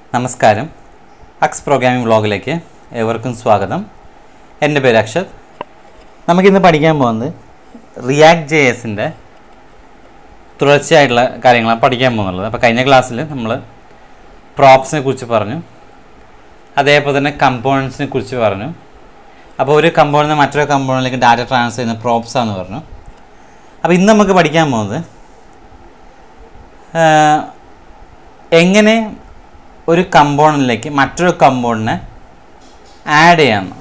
നമസ്കാരം അക്സ് പ്രോഗ്രാമിംഗ് വ്ളോഗിലേക്ക് ഏവർക്കും സ്വാഗതം എൻ്റെ പേര് അക്ഷത് നമുക്കിന്ന് പഠിക്കാൻ പോകുന്നത് റിയാക്ട് ജെ എസിൻ്റെ തുടർച്ചയായിട്ടുള്ള കാര്യങ്ങളാണ് പഠിക്കാൻ പോകുന്നുള്ളത് അപ്പോൾ കഴിഞ്ഞ ക്ലാസ്സിൽ നമ്മൾ പ്രോപ്സിനെ കുറിച്ച് പറഞ്ഞു അതേപോലെ തന്നെ കമ്പോണൻസിനെ കുറിച്ച് പറഞ്ഞു അപ്പോൾ ഒരു കമ്പോണിൽ മറ്റൊരു കമ്പോണിലേക്ക് ഡാറ്റ ട്രാൻസ്ഫർ ചെയ്യുന്ന പ്രോപ്സ് ആണെന്ന് പറഞ്ഞു അപ്പോൾ ഇന്ന് നമുക്ക് പഠിക്കാൻ പോകുന്നത് ആഹ്, എങ്ങനെ ഒരു കമ്പോണൻറ്റിലേക്ക് മറ്റൊരു കമ്പോണിനെ ആഡ് ചെയ്യാമെന്ന്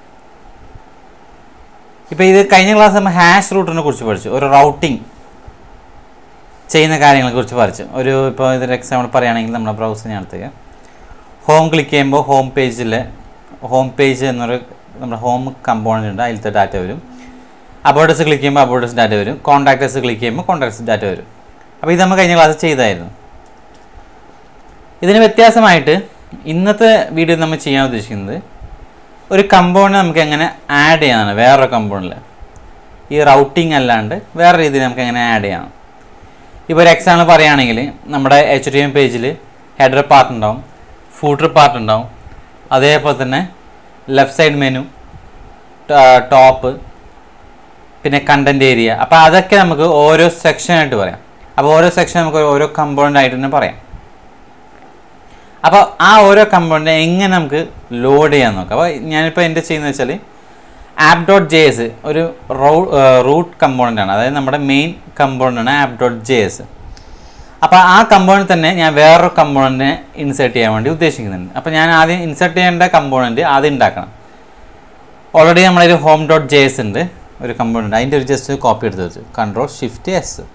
ഇപ്പോൾ ഇത് കഴിഞ്ഞ ക്ലാസ് നമ്മൾ ഹാഷ് റൂട്ടിനെ കുറിച്ച് പഠിച്ചു ഒരു റൗട്ടിംഗ് ചെയ്യുന്ന കാര്യങ്ങളെ കുറിച്ച് പഠിച്ചു ഒരു ഇപ്പോൾ ഇതൊരു എക്സാമ്പിൾ പറയുകയാണെങ്കിൽ നമ്മുടെ ബ്രൗസർ ഞാൻ എടുത്തേക്ക് ഹോം ക്ലിക്ക് ചെയ്യുമ്പോൾ ഹോം പേജിൽ ഹോം പേജ് എന്നൊരു നമ്മുടെ ഹോം കമ്പോണൻ്റ് ഉണ്ട് അതിലത്തെ ഡാറ്റ വരും അബോർഡസ് ക്ലിക്ക് ചെയ്യുമ്പോൾ അബോർഡസ് ഡാറ്റ വരും കോൺടാക്ടേഴ്സ് ക്ലിക്ക് ചെയ്യുമ്പോൾ കോൺടാക്ട്സ് ഡാറ്റ വരും അപ്പോൾ ഇത് നമ്മൾ കഴിഞ്ഞ ക്ലാസ് ചെയ്തായിരുന്നു ഇതിന് വ്യത്യാസമായിട്ട് ഇന്നത്തെ വീഡിയോ നമ്മൾ ചെയ്യാൻ ഉദ്ദേശിക്കുന്നത് ഒരു കമ്പൗണ്ട് നമുക്ക് എങ്ങനെ ആഡ് ചെയ്യാനാണ് വേറൊരു കമ്പൗണ്ടിൽ ഈ റൗട്ടിംഗ് അല്ലാണ്ട് വേറെ രീതിയിൽ നമുക്ക് എങ്ങനെ ആഡ് ചെയ്യാം ഇപ്പോൾ ഒരു എക്സാമ്പിൾ പറയുകയാണെങ്കിൽ നമ്മുടെ എച്ച് ഡി എം പേജിൽ ഹെഡർ പാർട്ട് ഉണ്ടാവും ഫൂട്ടർ പാർട്ട് ഉണ്ടാവും അതേപോലെ തന്നെ ലെഫ്റ്റ് സൈഡ് മെനു ടോപ്പ് പിന്നെ കണ്ടൻറ് ഏരിയ അപ്പോൾ അതൊക്കെ നമുക്ക് ഓരോ സെക്ഷനായിട്ട് പറയാം അപ്പോൾ ഓരോ സെക്ഷൻ നമുക്ക് ഓരോ കമ്പോണൻ്റ് ആയിട്ട് തന്നെ പറയാം അപ്പോൾ ആ ഓരോ കമ്പോണൻ്റ് എങ്ങനെ നമുക്ക് ലോഡ് ചെയ്യാൻ നോക്കാം അപ്പോൾ ഞാനിപ്പോൾ എൻ്റെ ചെയ്യുന്നത് വെച്ചാൽ ആപ്പ് ഡോട്ട് ജെ എസ് ഒരു റൂ റൂട്ട് കമ്പോണൻ്റ് ആണ് അതായത് നമ്മുടെ മെയിൻ കമ്പോണൻ്റ് ആണ് ആപ്പ് ഡോട്ട് ജെ എസ് അപ്പോൾ ആ കമ്പോണൻ്റ് തന്നെ ഞാൻ വേറൊരു കമ്പോണൻറ്റിനെ ഇൻസേർട്ട് ചെയ്യാൻ വേണ്ടി ഉദ്ദേശിക്കുന്നുണ്ട് അപ്പോൾ ഞാൻ ആദ്യം ഇൻസേർട്ട് ചെയ്യേണ്ട കമ്പോണൻറ്റ് ആദ്യം ഉണ്ടാക്കണം ഓൾറെഡി നമ്മളൊരു ഹോം ഡോട്ട് ജെ എസ് ഉണ്ട് ഒരു കമ്പോണൻറ്റ് അതിൻ്റെ ഒരു ജസ്റ്റ് കോപ്പി എടുത്ത് വെച്ചു control shift S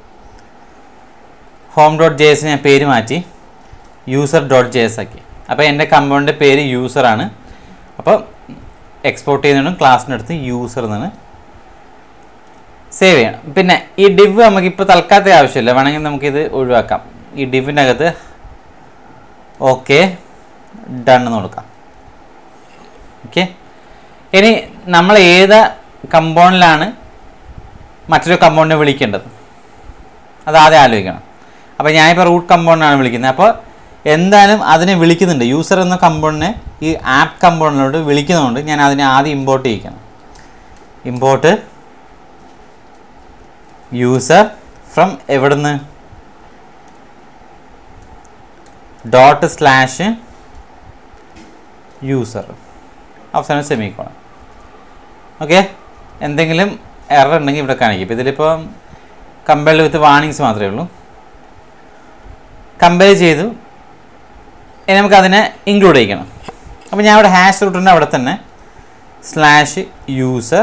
home dot J S ഞാൻ പേര് മാറ്റി യൂസർ ഡോട്ട് ജെ എസ് ആക്കി അപ്പോൾ എൻ്റെ കമ്പൗണ്ടിൻ്റെ പേര് യൂസറാണ് അപ്പോൾ എക്സ്പോർട്ട് ചെയ്യുന്നതും ക്ലാസ്സിൻ്റെ അടുത്ത് യൂസർ എന്നാണ് സേവ് ചെയ്യണം പിന്നെ ഈ ഡിവ് നമുക്കിപ്പോൾ തൽക്കാലത്തെ ആവശ്യമില്ല വേണമെങ്കിൽ നമുക്കിത് ഒഴിവാക്കാം ഈ ഡിവിൻ്റെ അകത്ത് ഓക്കെ ഡൺ എന്ന് കൊടുക്കാം ഓക്കെ ഇനി നമ്മൾ ഏത് കമ്പൗണ്ടിലാണ് മറ്റൊരു കമ്പൗണ്ടിനെ വിളിക്കേണ്ടത് അത് ആദ്യം ആലോചിക്കണം അപ്പോൾ ഞാനിപ്പോൾ റൂട്ട് കമ്പൗണ്ടാണ് വിളിക്കുന്നത് അപ്പോൾ എന്തായാലും അതിനെ വിളിക്കുന്നുണ്ട് യൂസർ എന്ന കമ്പൗണ്ടിനെ ഈ ആപ്പ് കമ്പൗണ്ടിലോട്ട് വിളിക്കുന്നതുകൊണ്ട് ഞാൻ അതിനെ ആദ്യം ഇമ്പോർട്ട് ചെയ്യിക്കണം ഇമ്പോർട്ട് യൂസർ ഫ്രം എവിടുന്ന് ഡോട്ട് സ്ലാഷ് യൂസർ അവസാനം സെമിക്കോണം ഓക്കെ എന്തെങ്കിലും എറർ ഉണ്ടെങ്കിൽ ഇവിടെ കാണിക്കും ഇപ്പോൾ ഇതിലിപ്പോൾ കമ്പയർഡ് വിത്ത് വാണിങ്സ് മാത്രമേ ഉള്ളൂ കമ്പയർ ചെയ്തു ഇനി നമുക്ക് അതിനെ ഇൻക്ലൂഡ് ചെയ്യണം അപ്പോൾ ഞാൻ ഇവിടെ ഹാഷ് റൂട്ടിൻ്റെ അവിടെ തന്നെ slash user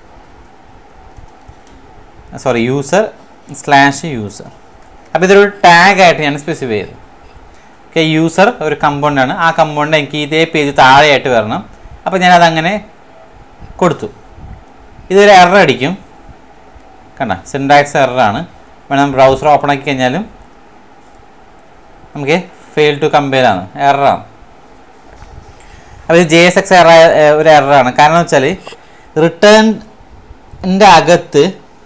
sorry user slash user അപ്പോൾ ഇതൊരു ടാഗ് ആയിട്ട് ഞാൻ സ്പെസിഫൈ ചെയ്തു ഓക്കെ യൂസർ ഒരു കമ്പൗണ്ടാണ് ആ കമ്പൗണ്ട് എനിക്ക് ഇതേ പേജ് താഴെയായിട്ട് വരണം അപ്പോൾ ഞാനത് അങ്ങനെ കൊടുത്തു ഇതൊരു എറർ അടിക്കും കണ്ട സിൻടാക്സ് എററാണ് വേണം ബ്രൗസർ ഓപ്പൺ ആക്കി കഴിഞ്ഞാലും നമുക്ക് ഫെയിൽ ടു കമ്പയർ ആണ് എററാണ് അപ്പോൾ ഇത് ജെ എസ് എക്സ് എറ ഒരു എററാണ് കാരണം വെച്ചാൽ റിട്ടേണിൻ്റെ അകത്ത്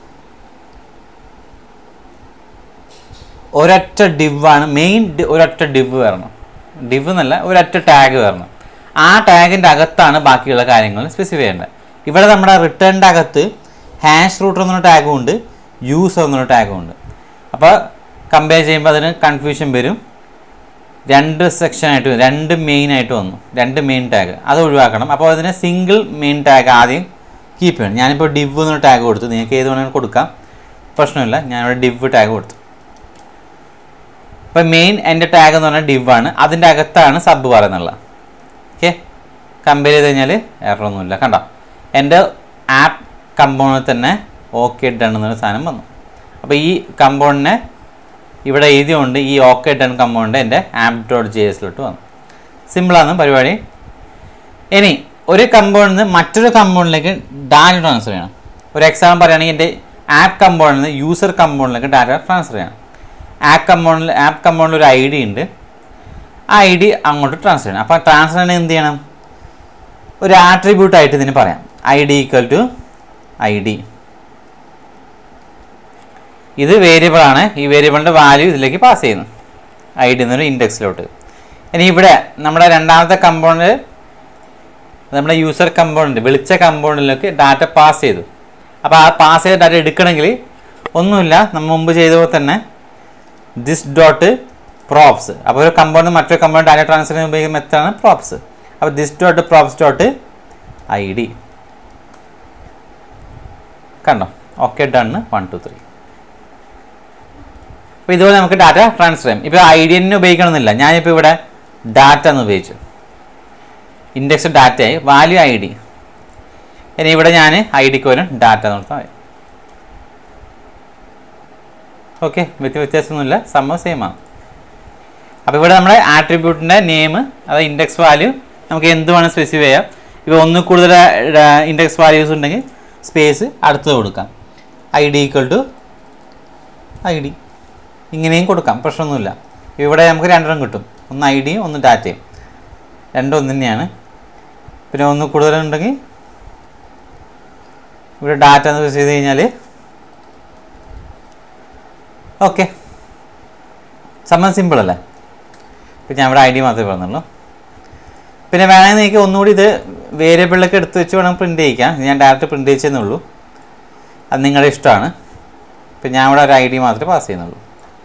ഒരൊറ്റ ഡിവാണ് മെയിൻ ഒരൊറ്റ ഡിവ് വരണം ഡിവ് എന്നല്ല ഒരൊറ്റ ടാഗ് വരണം ആ ടാഗിൻ്റെ അകത്താണ് ബാക്കിയുള്ള കാര്യങ്ങൾ സ്പെസിഫൈ ചെയ്യേണ്ടത് ഇവിടെ നമ്മുടെ റിട്ടേണിൻ്റെ അകത്ത് ഹാഷ് റൂട്ടർ എന്നൊരു ടാഗും ഉണ്ട് യൂസർ എന്നൊരു ടാഗും ഉണ്ട് അപ്പോൾ കമ്പയർ ചെയ്യുമ്പോൾ അതിന് കൺഫ്യൂഷൻ വരും രണ്ട് സെക്ഷനായിട്ട് വരും രണ്ട് മെയിൻ ആയിട്ട് വന്നു രണ്ട് മെയിൻ ടാഗ് അത് ഒഴിവാക്കണം അപ്പോൾ അതിന് സിംഗിൾ മെയിൻ ടാഗ് ആദ്യം കീപ്പ് ചെയ്യണം ഞാനിപ്പോൾ ഡിവ് എന്നൊരു ടാഗ് കൊടുത്തു നിങ്ങൾക്ക് ഏത് വേണമെങ്കിലും കൊടുക്കാം പ്രശ്നമില്ല ഞാനിവിടെ ഡിവ് ടാഗ് കൊടുത്തു അപ്പോൾ മെയിൻ എൻ്റെ ടാഗ് എന്ന് പറഞ്ഞാൽ ഡിവ് ആണ് അതിൻ്റെ അകത്താണ് സബ് പറയുന്നുള്ളത് ഓക്കെ കമ്പയർ ചെയ്ത് കഴിഞ്ഞാൽ എററൊന്നുമില്ല കണ്ടോ എൻ്റെ ആപ്പ് കമ്പൗണ്ടിൽ തന്നെ ഓക്കെ ഡൺ എന്നൊരു സാധനം വന്നു അപ്പോൾ ഈ കമ്പൗണ്ടിനെ ഇവിടെ എഴുതിയുകൊണ്ട് ഈ ഓക്കെ ഡൺ കമ്പൗണ്ട് എൻ്റെ ആപ്പ് ഡോട്ട് ജെ എസിലോട്ട് വന്നു സിമ്പിളാണ് പരിപാടി ഇനി ഒരു കമ്പൗണ്ടിൽ നിന്ന് മറ്റൊരു കമ്പൗണ്ടിലേക്ക് ഡാറ്റ ട്രാൻസ്ഫർ ചെയ്യണം ഒരു എക്സാമ്പിൾ പറയുകയാണെങ്കിൽ എൻ്റെ ആപ്പ് കമ്പൗണ്ടിൽ നിന്ന് യൂസർ കമ്പൗണ്ടിലേക്ക് ഡാറ്റ ട്രാൻസ്ഫർ ചെയ്യണം ആപ്പ് കമ്പൗണ്ടിൽ ആപ്പ് കമ്പൗണ്ടിൽ ഒരു ഐ ഡി ഉണ്ട് ആ ഐ ഡി അങ്ങോട്ട് ട്രാൻസ്ഫർ ചെയ്യണം അപ്പോൾ ട്രാൻസ്ഫർ ചെയ്യണമെങ്കിൽ എന്ത് ചെയ്യണം ഒരു ആട്രിബ്യൂട്ട് ആയിട്ട് ഇതിന് പറയാം I D equal to I D ഇത് വേരിയബിൾ ആണ് ഈ വേരിയബിളിൻ്റെ വാല്യൂ ഇതിലേക്ക് പാസ് ചെയ്യുന്നു ഐ ഡി എന്നൊരു ഇൻഡെക്സിലോട്ട് ഇനി ഇവിടെ നമ്മുടെ രണ്ടാമത്തെ കമ്പോണന്റ് നമ്മുടെ യൂസർ കമ്പോണന്റ് വിളിച്ച കമ്പോണന്റിലേക്ക് ഡാറ്റ പാസ് ചെയ്തു അപ്പോൾ ആ പാസ് ചെയ്ത ഡാറ്റ എടുക്കണമെങ്കിൽ ഒന്നുമില്ല നമ്മൾ മുമ്പ് ചെയ്ത പോലെ തന്നെ ദിസ് ഡോട്ട് പ്രോപ്സ് അപ്പോൾ ഒരു കമ്പോണന്റ് മറ്റൊരു കമ്പോണന്റ് ഡാറ്റ ട്രാൻസ്ഫർ ചെയ്യാൻ ഉപയോഗിക്കുന്ന മെത്തേഡാണ് പ്രോപ്സ് അപ്പോൾ this dot props dot I D കണ്ടോ okay done one two three അപ്പോൾ ഇതുപോലെ നമുക്ക് ഡാറ്റ ട്രാൻസ്ഫർ ചെയ്യാം ഇപ്പോൾ ഐ ഡി തന്നെ ഉപയോഗിക്കണമെന്നില്ല ഞാനിപ്പോൾ ഇവിടെ ഡാറ്റ എന്ന് ഉപയോഗിച്ചു ഇൻഡെക്സ് ഡാറ്റയായി വാല്യൂ ഐ ഡി ഇനി ഇവിടെ ഞാൻ ഐ ഡിക്ക് വരും ഡാറ്റ നോക്കാം ഓക്കെ വ്യത്യ വ്യത്യാസമൊന്നുമില്ല സംഭവം സെയിം ആണ് അപ്പോൾ ഇവിടെ നമ്മുടെ ആട്രിബ്യൂട്ടിൻ്റെ നെയിം അത് ഇൻഡെക്സ് വാല്യൂ നമുക്ക് എന്ത് വേണം സ്പെസിഫൈ ചെയ്യാം ഇപ്പോൾ ഒന്ന് കൂടുതൽ ഇൻഡെക്സ് വാല്യൂസ് ഉണ്ടെങ്കിൽ സ്പേസ് അടുത്തത് കൊടുക്കാം I D equal to I D ഇങ്ങനെയും കൊടുക്കാം പ്രശ്നമൊന്നുമില്ല ഇവിടെ നമുക്ക് രണ്ടെണ്ണം കിട്ടും ഒന്ന് ഐ ഡിയും ഒന്ന് ഡാറ്റയും രണ്ടും ഒന്ന് തന്നെയാണ് പിന്നെ ഒന്ന് കൂടുതലുണ്ടെങ്കിൽ ഇവിടെ ഡാറ്റ എന്ന് പ്രസ് ചെയ്ത് കഴിഞ്ഞാൽ ഓക്കെ സംഭവം സിമ്പിൾ അല്ലേ ഇപ്പം ഞാൻ ഇവിടെ ഐ ഡി മാത്രമേ പറഞ്ഞുള്ളൂ പിന്നെ വേണമെങ്കിൽ നിങ്ങൾക്ക് ഒന്നുകൂടി ഇത് വേരിയബിളിലൊക്കെ എടുത്ത് വെച്ച് വേണം പ്രിൻറ്റ് ചെയ്യിക്കാം ഞാൻ ഡയറക്റ്റ് പ്രിൻറ്റ് ചെയ്യിച്ചെന്നേ ഉള്ളൂ അത് നിങ്ങളുടെ ഇഷ്ടമാണ് ഇപ്പം ഞാൻ ഇവിടെ ഒരു ഐ ഡി മാത്രമേ പാസ് ചെയ്യുന്നുള്ളൂ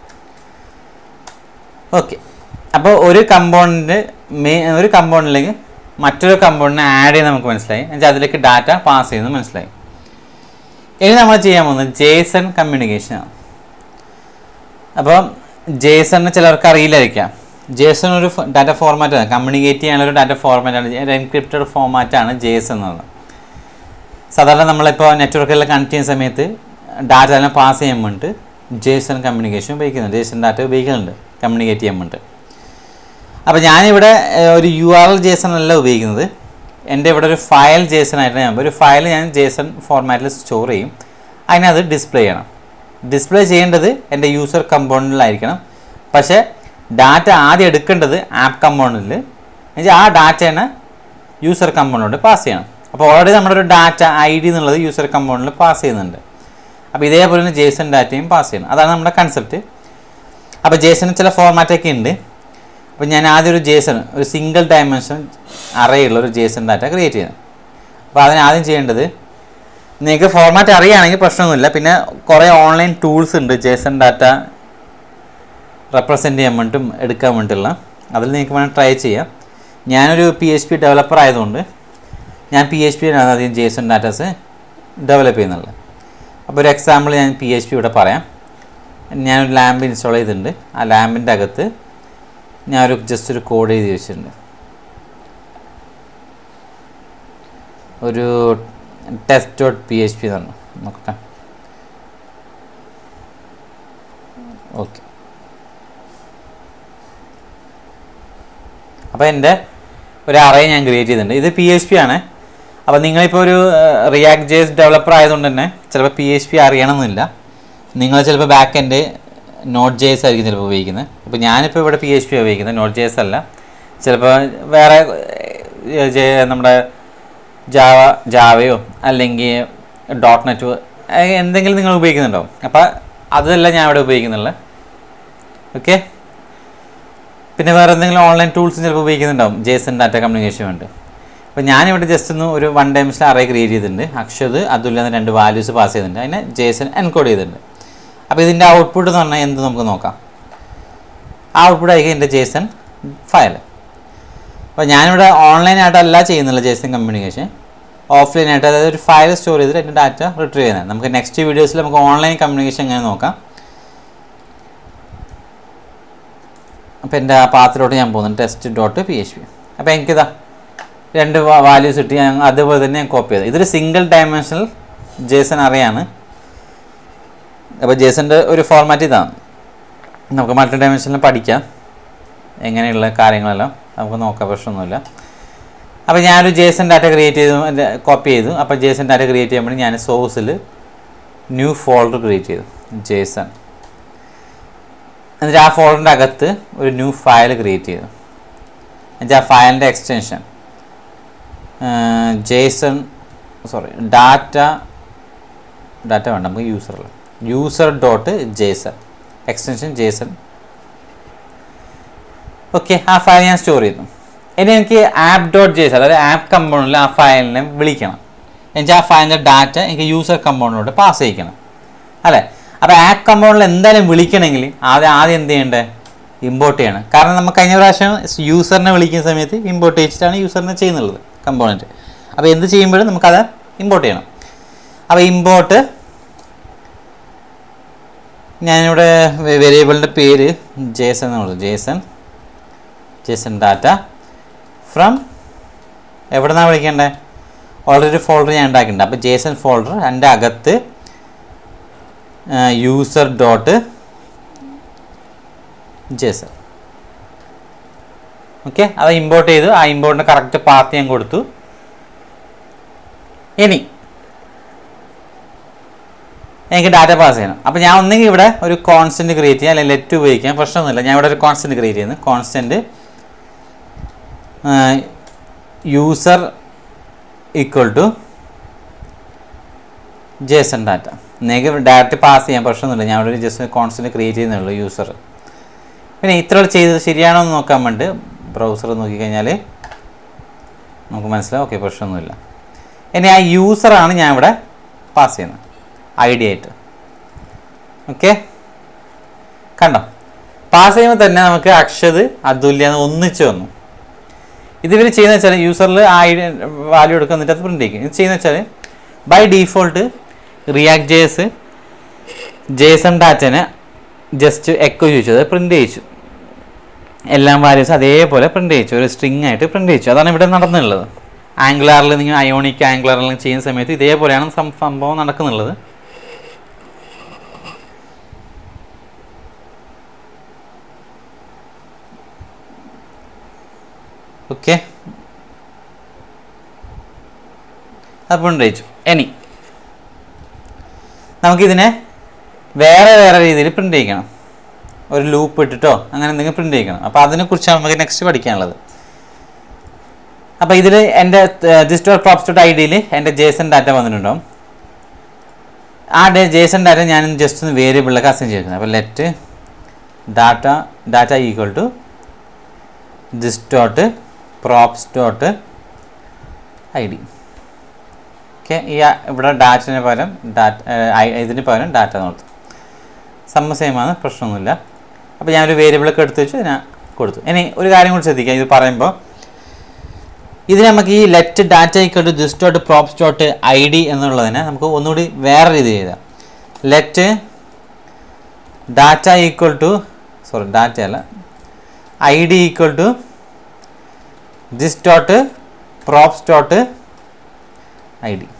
ഓക്കെ അപ്പോൾ ഒരു കമ്പോണൻറ്റ് മേ ഒരു കമ്പോണൻറ്റിലേക്ക് മറ്റൊരു കമ്പോണൻറ്റിനെ ആഡ് ചെയ്ത് നമുക്ക് മനസ്സിലായി എന്നുവെച്ചാൽ അതിലേക്ക് ഡാറ്റ പാസ് ചെയ്യുന്നത് മനസ്സിലായി ഇനി നമ്മൾ ചെയ്യാൻ പോകുന്നത് ജേസൺ കമ്മ്യൂണിക്കേഷനാണ് അപ്പോൾ ജേസണിന് ചിലർക്ക് അറിയില്ലായിരിക്കാം ജേസൺ ഒരു ഡാറ്റ ഫോർമാറ്റാണ് കമ്മ്യൂണിക്കേറ്റ് ചെയ്യാനുള്ള ഒരു ഡാറ്റ ഫോർമാറ്റാണ് എൻക്രിപ്റ്റഡ് ഫോർമാറ്റാണ് ജേസൺ എന്നുള്ളത് സാധാരണ നമ്മളിപ്പോൾ നെറ്റ്വർക്കിൽ കണക്ട് ചെയ്യുന്ന സമയത്ത് ഡാറ്റ എല്ലാം പാസ് ചെയ്യാൻ വേണ്ടിയിട്ട് ജേസൺ കമ്മ്യൂണിക്കേഷൻ ഉപയോഗിക്കുന്നുണ്ട് ജേസൺ ഡാറ്റ ഉപയോഗിക്കുന്നുണ്ട് കമ്മ്യൂണിക്കേറ്റ് ചെയ്യാൻ വേണ്ടിയിട്ട് അപ്പോൾ ഞാനിവിടെ ഏഹ്, ഒരു യു ആർ എൽ ജേസൺ അല്ല ഉപയോഗിക്കുന്നത് എൻ്റെ ഇവിടെ ഒരു ഫയൽ ജേസൺ ആയിട്ട് ഞാൻ ഒരു ഫയൽ ഞാൻ ജേസൺ ഫോർമാറ്റിൽ സ്റ്റോർ ചെയ്യും അതിനത് ഡിസ്പ്ലേ ചെയ്യണം ഡിസ്പ്ലേ ചെയ്യേണ്ടത് എൻ്റെ യൂസർ കമ്പോണൻറ്റിലായിരിക്കണം പക്ഷേ ഡാറ്റ ആദ്യം എടുക്കേണ്ടത് ആപ്പ് കമ്പോണൻറ്റിൽ എന്നുവെച്ചാൽ ആ ഡാറ്റേനെ യൂസർ കമ്പോണൻറ്റ് പാസ് ചെയ്യണം അപ്പോൾ ഓൾറെഡി നമ്മുടെ ഒരു ഡാറ്റ ഐ ഡി എന്നുള്ളത് യൂസർ കമ്പോണൻറ്റിൽ പാസ് ചെയ്യുന്നുണ്ട് അപ്പോൾ ഇതേപോലെ തന്നെ ജേസൺ ഡാറ്റയും പാസ് ചെയ്യണം അതാണ് നമ്മുടെ കൺസെപ്റ്റ് അപ്പോൾ ജേസന് ചില ഫോർമാറ്റൊക്കെ ഉണ്ട് അപ്പോൾ ഞാൻ ആദ്യം ഒരു ജേസൺ ഒരു സിംഗിൾ ഡയമെൻഷൻ അറേയുള്ള ഒരു ജേസൺ ഡാറ്റ ക്രിയേറ്റ് ചെയ്യുന്നത് അപ്പോൾ അതിന് ആദ്യം ചെയ്യേണ്ടത് നിങ്ങൾക്ക് ഫോർമാറ്റ് അറിയുകയാണെങ്കിൽ പ്രശ്നമൊന്നുമില്ല പിന്നെ കുറേ ഓൺലൈൻ ടൂൾസ് ഉണ്ട് ജേസൺ ഡാറ്റ റെപ്രസെൻറ്റ് ചെയ്യാൻ വേണ്ടിയിട്ടും എടുക്കാൻ വേണ്ടിയിട്ടുള്ള അതിൽ നിങ്ങൾക്ക് വേണം ട്രൈ ചെയ്യാം ഞാനൊരു പി എച്ച് പി ഡെവലപ്പർ ആയതുകൊണ്ട് ഞാൻ പി എച്ച് പി ആണ് ആദ്യം ജേസൺ ഡാറ്റാസ് ഡെവലപ്പ് ചെയ്യുന്നുള്ളത് അപ്പോൾ ഒരു എക്സാമ്പിൾ ഞാൻ പി എച്ച് പി ഇവിടെ പറയാം ഞാനൊരു ലാമ്പ് ഇൻസ്റ്റാൾ ചെയ്തിട്ടുണ്ട് ആ ലാമ്പിൻ്റെ അകത്ത് ഞാനൊരു ജസ്റ്റ് ഒരു കോഡ് എഴുതി വെച്ചിട്ടുണ്ട് ഒരു test dot P H P എന്നാണ് നോക്കട്ടെ ഓക്കെ അപ്പോൾ എൻ്റെ ഒരു അറേ ഞാൻ ക്രിയേറ്റ് ചെയ്തിട്ടുണ്ട് ഇത് പി എച്ച് പി ആണ് അപ്പോൾ നിങ്ങളിപ്പോൾ ഒരു റിയാക്ട് ജേസ് ഡെവലപ്പർ ആയതുകൊണ്ട് തന്നെ ചിലപ്പോൾ പി എച്ച് പി അറിയണമെന്നില്ല നിങ്ങൾ ചിലപ്പോൾ ബാക്ക് എൻഡ് നോട്ട് ജേസ് ആയിരിക്കും ചിലപ്പോൾ ഉപയോഗിക്കുന്നത് അപ്പോൾ ഞാനിപ്പോൾ ഇവിടെ പി എച്ച് പി ഉപയോഗിക്കുന്നത് നോട്ട് ജേസ് അല്ല ചിലപ്പോൾ വേറെ ഏഹ്, ജെ- നമ്മുടെ ജാവ ജാവയോ അല്ലെങ്കിൽ ഡോട്ട് നെറ്റ് എന്തെങ്കിലും നിങ്ങൾ ഉപയോഗിക്കുന്നുണ്ടാവും അപ്പോൾ അതല്ല ഞാൻ ഇവിടെ ഉപയോഗിക്കുന്നുള്ളത് ഓക്കെ പിന്നെ വേറെ എന്തെങ്കിലും ഓൺലൈൻ ടൂൾസ് ചിലപ്പോൾ ഉപയോഗിക്കുന്നുണ്ടാവും ജേസൺ ഡാറ്റ കമ്മ്യൂണിക്കേഷൻ വേണ്ടി അപ്പോൾ ഞാനിവിടെ ജസ്റ്റ് ഒന്ന് ഒരു വൺ ഡൈമെൻഷൻ അറേ ക്രിയേറ്റ് ചെയ്തിട്ടുണ്ട് അക്ഷത് അതുല്ല എന്ന രണ്ട് വാല്യൂസ് പാസ് ചെയ്തിട്ടുണ്ട് അതിനെ ജേസൺ എൻകോഡ് ചെയ്തിട്ടുണ്ട് അപ്പോൾ ഇതിൻ്റെ ഔട്ട്പുട്ട് എന്ന് പറഞ്ഞാൽ എന്ത് നമുക്ക് നോക്കാം ആ ഔട്ട്പുട്ട് ആയിരിക്കും എൻ്റെ ജേസൺ ഫയൽ അപ്പോൾ ഞാനിവിടെ ഓൺലൈനായിട്ടല്ല ചെയ്യുന്നില്ല ജേസൺ കമ്മ്യൂണിക്കേഷൻ ഓഫ്ലൈനായിട്ട് അതായത് ഒരു ഫയൽ സ്റ്റോർ ചെയ്തിട്ട് എൻ്റെ ഡാറ്റ റിട്രീവ് ചെയ്യുന്നത് നമുക്ക് നെക്സ്റ്റ് വീഡിയോസിൽ നമുക്ക് ഓൺലൈൻ കമ്മ്യൂണിക്കേഷൻ എങ്ങനെ നോക്കാം അപ്പോൾ എൻ്റെ ആ പാത്തിലോട്ട് ഞാൻ പോകുന്നുണ്ട് test dot P H P അപ്പോൾ എനിക്കിതാ രണ്ട് വാല്യൂസ് കിട്ടി ഞാൻ അതുപോലെ തന്നെ ഞാൻ കോപ്പി ചെയ്തു ഇതൊരു സിംഗിൾ ഡയമെൻഷണൽ ജേസൺ അറിയാണ് അപ്പോൾ ജേസൻ്റെ ഒരു ഫോർമാറ്റ് ഇതാണ് നമുക്ക് മൾട്ടി ഡയമെൻഷനിൽ പഠിക്കാം എങ്ങനെയുള്ള കാര്യങ്ങളെല്ലാം നമുക്ക് നോക്കാം പ്രശ്നമൊന്നുമില്ല അപ്പോൾ ഞാനൊരു ജേസൺ ഡാറ്റ ക്രിയേറ്റ് ചെയ്തു എൻ്റെ കോപ്പി ചെയ്തു അപ്പോൾ ജേസൺ ഡാറ്റ ക്രിയേറ്റ് ചെയ്യുമ്പോൾ ഞാൻ സോഴ്സിൽ ന്യൂ ഫോൾഡർ ക്രിയേറ്റ് ചെയ്തു ജേസൺ എന്നിട്ട് ആ ഫോൾഡറിൻ്റെ അകത്ത് ഒരു ന്യൂ ഫയൽ ക്രിയേറ്റ് ചെയ്തു എന്നുവെച്ചാൽ ആ ഫയലിൻ്റെ extension JSON sorry data data വേണ്ട നമുക്ക് യൂസറിൽ user dot JSON extension JSON okay ആ ഫയൽ ഞാൻ സ്റ്റോർ ചെയ്തു ഇനി എനിക്ക് ആപ്പ് ഡോട്ട് ജേസ് അതായത് ആപ്പ് കമ്പോണിൽ ആ ഫയലിനെ വിളിക്കണം എനിക്ക് ആ ഫയലിൻ്റെ ഡാറ്റ എനിക്ക് യൂസർ കമ്പോണിലോട്ട് പാസ് ചെയ്യിക്കണം അല്ലേ അപ്പോൾ ആപ്പ് കമ്പോണിൽ എന്തായാലും വിളിക്കണമെങ്കിൽ ആദ്യം ആദ്യം എന്ത് ചെയ്യണ്ടേ ഇമ്പോർട്ട് ചെയ്യണം കാരണം നമ്മൾ കഴിഞ്ഞ പ്രാവശ്യം യൂസറിനെ വിളിക്കുന്ന സമയത്ത് ഇമ്പോർട്ട് ചെയ്യിച്ചിട്ടാണ് യൂസറിനെ ചെയ്യുന്നുള്ളത് കമ്പോണൻറ്റ് അപ്പോൾ എന്ത് ചെയ്യുമ്പോഴും നമുക്കത് ഇമ്പോർട്ട് ചെയ്യണം അപ്പോൾ ഇമ്പോർട്ട് ഞാനിവിടെ വേരിയബിളിൻ്റെ പേര് ജേസൺ എന്നുള്ളത് ജേസൺ ജേസൺ ഡാറ്റ ഫ്രം എവിടെ നിന്നാണ് വിളിക്കേണ്ടത് ഓൾറെഡി ഒരു ഫോൾഡർ ഞാൻ ഉണ്ടാക്കിയിട്ടുണ്ട് അപ്പോൾ ജേസൺ ഫോൾഡർ എൻ്റെ അകത്ത് യൂസർ ഡോട്ട് ജേസൺ ഓക്കെ അത് ഇമ്പോർട്ട് ചെയ്തു ആ ഇമ്പോർട്ടിൻ്റെ കറക്റ്റ് പാത്ത് ഞാൻ കൊടുത്തു ഇനി എനിക്ക് ഡാറ്റ പാസ് ചെയ്യണം അപ്പോൾ ഞാൻ ഒന്നെങ്കിൽ ഇവിടെ ഒരു കോൺസ്റ്റൻറ്റ് ക്രിയേറ്റ് ചെയ്യാം അല്ലെങ്കിൽ ലെറ്റ് ഉപയോഗിക്കാം പ്രശ്നമൊന്നുമില്ല ഞാൻ ഇവിടെ ഒരു കോൺസ്റ്റൻറ്റ് ക്രിയേറ്റ് ചെയ്യുന്നു constant user equal to JSON data നിങ്ങൾക്ക് ഡാറ്റ പാസ് ചെയ്യാൻ പ്രശ്നമൊന്നുമില്ല ഞാൻ ഇവിടെ ഒരു ജസ്റ്റ് കോൺസ്റ്റൻറ്റ് ക്രിയേറ്റ് ചെയ്യുന്നുള്ളൂ യൂസർ പിന്നെ ഇത്ര ചെയ്തത് ശരിയാണോ എന്ന് നോക്കാൻ വേണ്ടി ബ്രൗസർ നോക്കിക്കഴിഞ്ഞാൽ നമുക്ക് മനസ്സിലാവും ഓക്കെ പ്രശ്നമൊന്നുമില്ല ഇനി ആ യൂസറാണ് ഞാൻ ഇവിടെ പാസ് ചെയ്യുന്നത് ഐ ഡി ആയിട്ട് ഓക്കെ കണ്ടോ പാസ് ചെയ്യുമ്പോൾ തന്നെ നമുക്ക് അക്ഷത് അതുല്യ എന്ന് ഒന്നിച്ച് വന്നു ഇത് ഇവർ ചെയ്യുന്ന വെച്ചാൽ യൂസറിൽ ആ ഐ വാല്യൂ എടുക്കുക എന്നിട്ട് അത് പ്രിൻ്റ് ചെയ്യും ഇത് ചെയ്യുന്ന വെച്ചാൽ by default react JS JSON ഡാറ്റനെ ജസ്റ്റ് എക്കോ ചോദിച്ചു അത് പ്രിൻ്റ് ചെയ്യിച്ചു എല്ലാം വാല്യൂസ് അതേപോലെ പ്രിൻ്റ് ചെയ്യിച്ചു ഒരു സ്ട്രിങ് ആയിട്ട് പ്രിൻ്റ് ചെയ്യിച്ചു അതാണ് ഇവിടെ നടന്നുള്ളത് ആംഗുലാറിൽ നിങ്ങൾ അയോണിക് ആംഗുലാറിൽ ചെയ്യുന്ന സമയത്ത് ഇതേപോലെയാണ് സം- സംഭവം നടക്കുന്നുള്ളത് ഓക്കെ അത് പ്രിൻ്റ് ചെയ്യിച്ചു ഇനി നമുക്കിതിനെ വേറെ വേറെ രീതിയിൽ പ്രിൻ്റ് ചെയ്യിക്കണം ഒരു ലൂപ്പ് ഇട്ടിട്ടോ അങ്ങനെ എന്തെങ്കിലും പ്രിൻ്റ് ചെയ്യിക്കണം അപ്പോൾ അതിനെക്കുറിച്ചാണ് നമുക്ക് നെക്സ്റ്റ് പഠിക്കാനുള്ളത് അപ്പോൾ ഇതിൽ എൻ്റെ this dot props dot I ഡിയിൽ എൻ്റെ ജേസൺ ഡാറ്റ വന്നിട്ടുണ്ടാവും ആ ഡേ ജേസൺ ഡാറ്റ ഞാൻ ജസ്റ്റ് ഒന്ന് വേരിയബിളിലേക്ക് അസൈൻ ചെയ്തിരുന്നത് അപ്പോൾ let data data equal to this dot props dot I D okay ഈ ആ- ഇവിടെ ഡാറ്റിന് പകരം ഡാറ്റ ഇതിന് പകരം ഡാറ്റ നോർത്തു സമ്മ സെയിമാണ് പ്രശ്നമൊന്നുമില്ല അപ്പോൾ ഞാനൊരു വേരിയബിളൊക്കെ എടുത്ത് വെച്ച് ഞാൻ കൊടുത്തു ഇനി ഒരു കാര്യം കൂടി ശ്രദ്ധിക്കാം ഇത് പറയുമ്പോൾ ഇത് നമുക്ക് ഈ let data equal to this dot props dot I D എന്നുള്ളതിനെ നമുക്ക് ഒന്നുകൂടി വേറെ രീതി ചെയ്താൽ let data equal to sorry data അല്ല I D equal to this dot props dot I D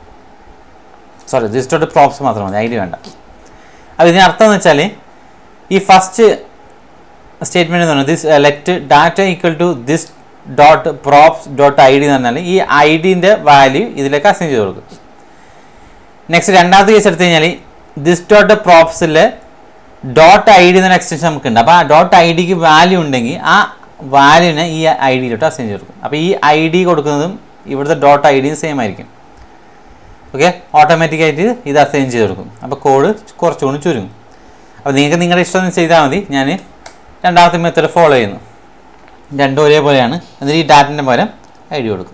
sorry this dot props മാത്രം മതി ഐ ഡി വേണ്ട അപ്പോൾ ഇതിനർത്ഥം എന്ന് വെച്ചാൽ ഈ ഫസ്റ്റ് സ്റ്റേറ്റ്മെൻറ്റ് എന്ന് പറഞ്ഞാൽ this let data equal to this dot props dot I D എന്ന് പറഞ്ഞാൽ ഈ ഐ ഡിൻ്റെ വാല്യൂ ഇതിലേക്ക് അസൈൻ ചെയ്ത് കൊടുക്കും നെക്സ്റ്റ് രണ്ടാമത്തെ കേസ് എടുത്തു കഴിഞ്ഞാൽ ദിസ് ഡോട്ട് പ്രോപ്സിൽ ഡോട്ട് ഐ ഡി എന്നൊരു എക്സ്റ്റൻഷൻ നമുക്കുണ്ട് അപ്പോൾ ആ ഡോട്ട് ഐ ഡിക്ക് വാല്യൂ ഉണ്ടെങ്കിൽ ആ വാല്യൂവിനെ ഈ ഐ ഡിയിലോട്ട് അസൈൻ ചെയ്ത് കൊടുക്കും അപ്പോൾ ഈ ഐ ഡി കൊടുക്കുന്നതും ഇവിടുത്തെ ഡോട്ട് ഐ ഡിയും സെയിം ആയിരിക്കും ഓക്കെ ഓട്ടോമാറ്റിക്കായിട്ട് ഇത് അസൈൻ ചെയ്ത് കൊടുക്കും അപ്പോൾ കോഡ് കുറച്ചുകൂടി ചുരുങ്ങും അപ്പോൾ നിങ്ങൾക്ക് നിങ്ങളുടെ ഇഷ്ടം ചെയ്താൽ മതി ഞാൻ രണ്ടാമത്തെ മെത്തേഡ് ഫോളോ ചെയ്യുന്നു രണ്ടും ഒരേപോലെയാണ് എന്നിട്ട് ഈ ഡാറ്റിൻ്റെ പകരം ഐ ഡി കൊടുക്കും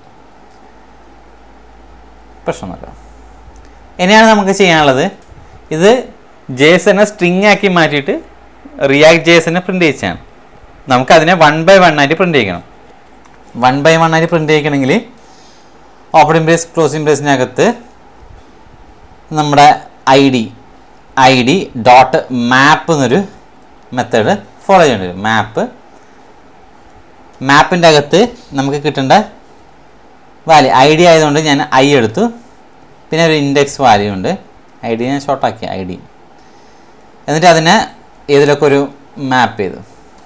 പ്രശ്നമൊന്നുമില്ല ഇനിയാണ് നമുക്ക് ചെയ്യാനുള്ളത് ഇത് ജേസനെ സ്ട്രിങ് ആക്കി മാറ്റിയിട്ട് റിയാക്ട് ജേസനെ പ്രിൻ്റ് ചെയ്യിച്ചാണ് നമുക്കതിനെ വൺ ബൈ വൺ ആയിട്ട് പ്രിൻ്റ് ചെയ്യിക്കണം വൺ ബൈ വൺ ആയിട്ട് പ്രിൻ്റ് ചെയ്യിക്കണമെങ്കിൽ ഓപ്പണിംഗ് ബ്രേസ് ക്ലോസിംഗ് ബ്രേസിനകത്ത് നമ്മുടെ I D I D dot map എന്നൊരു മെത്തേഡ് ഫോളോ ചെയ്യേണ്ടി വരും മാപ്പ് മാപ്പിൻ്റെ അകത്ത് നമുക്ക് കിട്ടേണ്ട വാല്യൂ ഐ ഡി ആയതുകൊണ്ട് ഞാൻ ഐ എടുത്തു പിന്നെ ഒരു ഇൻഡെക്സ് വാല്യൂ ഉണ്ട് ഐ ഡി ഞാൻ ഷോർട്ടാക്കി ഐ ഡി എന്നിട്ട് അതിനെ ഏതിലൊക്കെ ഒരു മാപ്പ് ചെയ്തു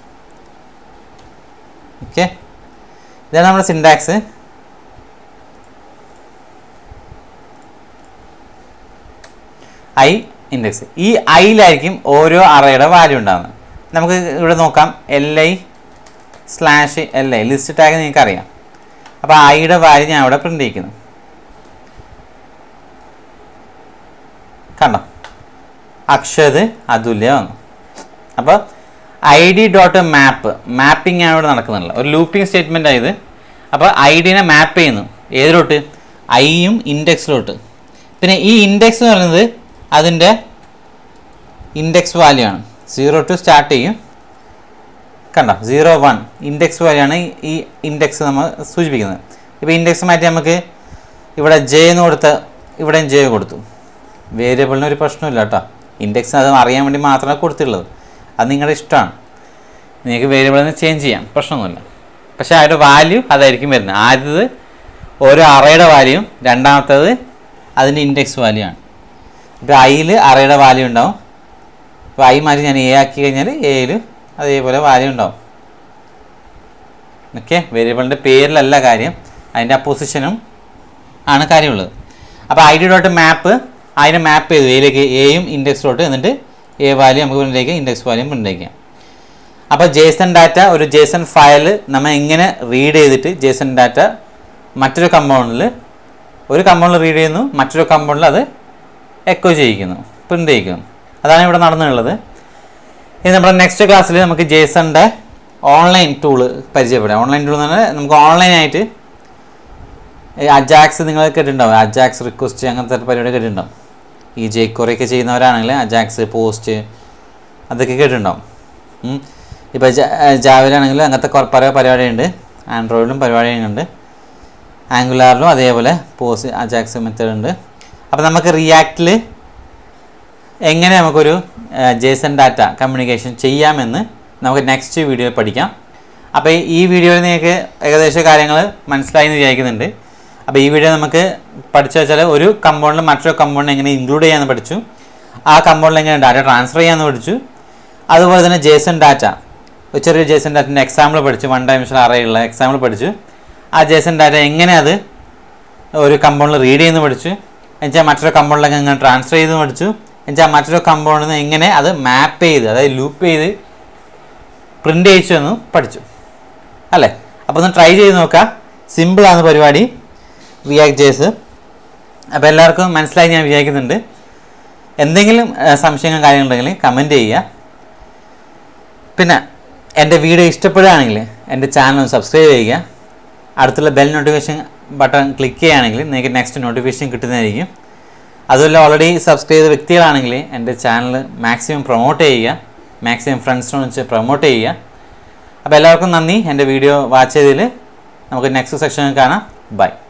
ഓക്കെ ഇതാണ് നമ്മുടെ സിൻഡാക്സ് ഐ ഇൻഡെക്സ് ഈ ഐയിലായിരിക്കും ഓരോ അറയുടെ വാല്യൂ ഉണ്ടാകുന്നത് നമുക്ക് ഇവിടെ നോക്കാം L I slash L I list tag നിങ്ങൾക്ക് അറിയാം അപ്പോൾ ഐയുടെ വാല്യൂ ഞാൻ ഇവിടെ പ്രിൻ്റ് ചെയ്യിക്കുന്നു കണ്ടോ അക്ഷത് അതുല്യ വന്നു അപ്പോൾ I D dot map mapping ആണ് ഇവിടെ നടക്കുന്നില്ല ഒരു ലൂപ്പിംഗ് സ്റ്റേറ്റ്മെൻ്റ് ആയത് അപ്പോൾ ഐ ഡിനെ മാപ്പ് ചെയ്യുന്നു ഏതിലോട്ട് ഐയും ഇൻഡെക്സിലോട്ട് പിന്നെ ഈ ഇൻഡെക്സ് എന്ന് പറയുന്നത് അതിൻ്റെ ഇൻഡെക്സ് വാല്യൂ ആണ് സീറോ ടു സ്റ്റാർട്ട് ചെയ്യും കണ്ടോ സീറോ വൺ ഇൻഡെക്സ് വാല്യൂ ഈ ഈ ഇൻഡെക്സ് നമ്മൾ സൂചിപ്പിക്കുന്നത് ഇപ്പോൾ ഇൻഡെക്സ് മാറ്റി നമുക്ക് ഇവിടെ ജെ എന്ന് കൊടുത്ത് ഇവിടെയും ജെ കൊടുത്തു വേരിയബിളിന് ഒരു പ്രശ്നമില്ല കേട്ടോ ഇൻഡെക്സ് അത് അറിയാൻ വേണ്ടി മാത്രമേ കൊടുത്തിട്ടുള്ളത് അത് നിങ്ങളുടെ ഇഷ്ടമാണ് നിങ്ങൾക്ക് വേരിയബിളിൽ നിന്ന് ചേഞ്ച് ചെയ്യാം പ്രശ്നമൊന്നുമില്ല പക്ഷേ അതിൻ്റെ വാല്യൂ അതായിരിക്കും വരുന്നത് ആദ്യത് ഓരോ അറയുടെ വാല്യൂയും രണ്ടാമത്തേത് അതിൻ്റെ ഇൻഡെക്സ് വാല്യൂ ആണ് ഇപ്പോൾ ഐയിൽ അറയുടെ വാല്യൂ ഉണ്ടാവും അപ്പോൾ ഐ മാറ്റി ഞാൻ എ ആക്കി കഴിഞ്ഞാൽ എയിൽ അതേപോലെ വാല്യൂ ഉണ്ടാവും ഓക്കെ വേരിയബിളിൻ്റെ പേരിലല്ല കാര്യം അതിൻ്റെ ആ പൊസിഷനും ആണ് കാര്യമുള്ളത് അപ്പോൾ ഐ ഡി ഡോട്ട് മാപ്പ് അതിനെ മാപ്പ് ചെയ്തു എയിലേക്ക് എയും ഇൻഡെക്സിലോട്ട് എന്നിട്ട് എ വാല്യൂ നമുക്ക് മുന്നിലേക്ക് ഇൻഡെക്സ് വാല്യൂ മുന്നിലേക്കാം അപ്പോൾ ജേസൺ ഡാറ്റ ഒരു ജേസൺ ഫയൽ നമ്മൾ എങ്ങനെ റീഡ് ചെയ്തിട്ട് ജേസൺ ഡാറ്റ മറ്റൊരു കമ്പൗണ്ടിൽ ഒരു കമ്പൗണ്ടിൽ റീഡ് ചെയ്യുന്നു മറ്റൊരു കമ്പൗണ്ടിൽ അത് എക്കോ ചെയ്യിക്കുന്നു പ്രിൻ്റ് ചെയ്യിക്കുന്നു അതാണ് ഇവിടെ നടന്നിട്ടുള്ളത് ഇനി നമ്മുടെ നെക്സ്റ്റ് ക്ലാസ്സിൽ നമുക്ക് ജേസണിൻ്റെ ഓൺലൈൻ ടൂള് പരിചയപ്പെടാം ഓൺലൈൻ ടൂൾ എന്ന് പറഞ്ഞാൽ നമുക്ക് ഓൺലൈനായിട്ട് അജാക്സ് നിങ്ങൾ കേട്ടിട്ടുണ്ടാവും അജാക്സ് റിക്വസ്റ്റ് അങ്ങനത്തെ പരിപാടി കേട്ടിട്ടുണ്ടാവും ഈ ജേക്കോറിയൊക്കെ ചെയ്യുന്നവരാണെങ്കിൽ അജാക്സ് പോസ്റ്റ് അതൊക്കെ കേട്ടിട്ടുണ്ടാവും ഇപ്പോൾ ജാവിലാണെങ്കിൽ അങ്ങനത്തെ കുറേ പല പരിപാടിയുണ്ട് ആൻഡ്രോയിഡിലും പരിപാടിയുണ്ട് ആംഗുലാറിലും അതേപോലെ പോസ്റ്റ് അജാക്സ് മെത്തേഡ് ഉണ്ട് അപ്പോൾ നമുക്ക് റിയാക്റ്റിൽ എങ്ങനെ നമുക്കൊരു ജേസൺ ഡാറ്റ കമ്മ്യൂണിക്കേഷൻ ചെയ്യാമെന്ന് നമുക്ക് നെക്സ്റ്റ് വീഡിയോയിൽ പഠിക്കാം അപ്പോൾ ഈ വീഡിയോയിൽ നിങ്ങൾക്ക് ഏകദേശം കാര്യങ്ങൾ മനസ്സിലായി എന്ന് വിചാരിക്കുന്നുണ്ട് അപ്പോൾ ഈ വീഡിയോ നമുക്ക് പഠിച്ചു വെച്ചാൽ ഒരു കമ്പൗണ്ടിൽ മറ്റൊരു കമ്പൗണ്ടിൽ എങ്ങനെ ഇൻക്ലൂഡ് ചെയ്യാമെന്ന് പഠിച്ചു ആ കമ്പൗണ്ടിൽ എങ്ങനെ ഡാറ്റ ട്രാൻസ്ഫർ ചെയ്യാമെന്ന് പഠിച്ചു അതുപോലെ തന്നെ ജേസൺ ഡാറ്റ ഒരു ചെറിയ ജേസൺ ഡാറ്റിൻ്റെ എക്സാമ്പിൾ പഠിച്ചു വൺ ഡയമെൻഷൻ അറേയുള്ള എക്സാമ്പിൾ പഠിച്ചു ആ ജേസൺ ഡാറ്റ എങ്ങനെ അത് ഒരു കമ്പൗണ്ടിൽ റീഡ് ചെയ്യുന്നു പഠിച്ചു എന്നുവെച്ചാൽ മറ്റൊരു കമ്പൗണ്ടിലേക്ക് എങ്ങനെ ട്രാൻസ്ഫർ ചെയ്ത് പഠിച്ചു എന്നുവെച്ചാൽ മറ്റൊരു കമ്പൗണ്ടിൽ നിന്ന് എങ്ങനെ അത് മാപ്പ് ചെയ്ത് അതായത് ലൂപ്പ് ചെയ്ത് പ്രിൻ്റ് ചെയ്യിച്ചു എന്ന് പഠിച്ചു അല്ലേ അപ്പോൾ ഒന്ന് ട്രൈ ചെയ്ത് നോക്കാം സിമ്പിളാണ് പരിപാടി റിയാക്ട് ജേസ് അപ്പോൾ എല്ലാവർക്കും മനസ്സിലായി ഞാൻ വിചാരിക്കുന്നുണ്ട് എന്തെങ്കിലും ഏഹ്, സംശയങ്ങൾ കാര്യങ്ങളുണ്ടെങ്കിൽ കമൻറ്റ് ചെയ്യുക പിന്നെ എൻ്റെ വീഡിയോ ഇഷ്ടപ്പെടുകയാണെങ്കിൽ എൻ്റെ ചാനൽ സബ്സ്ക്രൈബ് ചെയ്യുക അടുത്തുള്ള ബെൽ നോട്ടിഫിക്കേഷൻ ബട്ടൺ ക്ലിക്ക് ചെയ്യുകയാണെങ്കിൽ നിങ്ങൾക്ക് നെക്സ്റ്റ് നോട്ടിഫിക്കേഷൻ കിട്ടുന്നതായിരിക്കും അതുമല്ല ഓൾറെഡി സബ്സ്ക്രൈബ് ചെയ്ത വ്യക്തികളാണെങ്കിൽ എൻ്റെ ചാനൽ മാക്സിമം പ്രൊമോട്ട് ചെയ്യുക മാക്സിമം ഫ്രണ്ട്സിനോട് വെച്ച് പ്രൊമോട്ട് ചെയ്യുക അപ്പോൾ എല്ലാവർക്കും നന്ദി എൻ്റെ വീഡിയോ വാച്ച് ചെയ്തതിൽ നമുക്ക് നെക്സ്റ്റ് സെക്ഷനിൽ കാണാം ബൈ